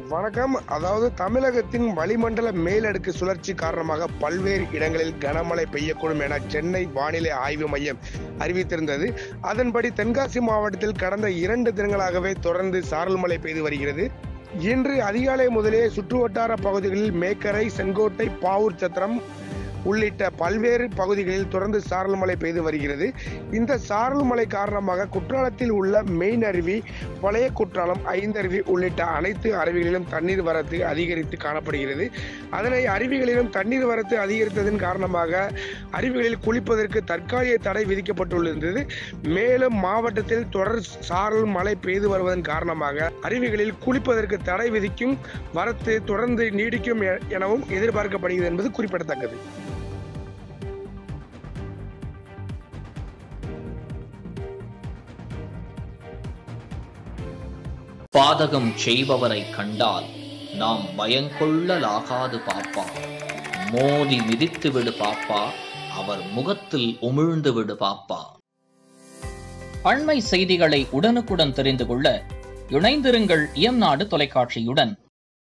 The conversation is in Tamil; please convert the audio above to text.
வணக்கம் அதாவது தமிழகத்தின் வளிமண்டல மேலடுக்கு சுழற்சி காரணமாக பல்வேறு இடங்களில் கனமழை பெய்யக்கூடும் என சென்னை வானிலை ஆய்வு மையம் அறிவித்திருந்தது அதன்படி தென்காசி மாவட்டத்தில் கடந்த இரண்டு தினங்களாகவே தொடர்ந்து சாரல் மழை பெய்து வருகிறது இன்று அதிகாலை முதலே சுற்றுவட்டார பகுதிகளில் மேக்கரை செங்கோட்டை பாவூர் சத்திரம் உள்ளிட்ட பல்வேறு பகுதிகளில் தொடர்ந்து சாரல் மழை பெய்து வருகிறது இந்த சாரல் மழை காரணமாக குற்றாலத்தில் உள்ள மெயின் அருவி பழைய குற்றாலம் ஐந்தருவி உள்ளிட்ட அனைத்து அருவிகளிலும் தண்ணீர் வரத்து அதிகரித்து காணப்படுகிறது அதனை அருவிகளிலும் தண்ணீர் வரத்து அதிகரித்ததன் காரணமாக அருவிகளில் குளிப்பதற்கு தற்காலிக தடை விதிக்கப்பட்டுள்ளது மேலும் மாவட்டத்தில் தொடர் சாரல் மழை பெய்து வருவதன் காரணமாக அருவிகளில் குளிப்பதற்கு தடை விதிக்கும் வரத்து தொடர்ந்து நீடிக்கும் எ- எனவும் எதிர்பார்க்கப்படுகிறது என்பது குறிப்பிடத்தக்கது பாதகம் செய்பவரை கண்டால் நாம் பயங்கொள்ளலாகாது பாப்பா மோதி மிதித்து விடு பாப்பா அவர் முகத்தில் உமிழ்ந்து விடு பாப்பா அண்மை செய்திகளை உடனுக்குடன் தெரிந்து கொள்ள இணைந்திருங்கள் இயம்நாடு தொலைக்காட்சியுடன்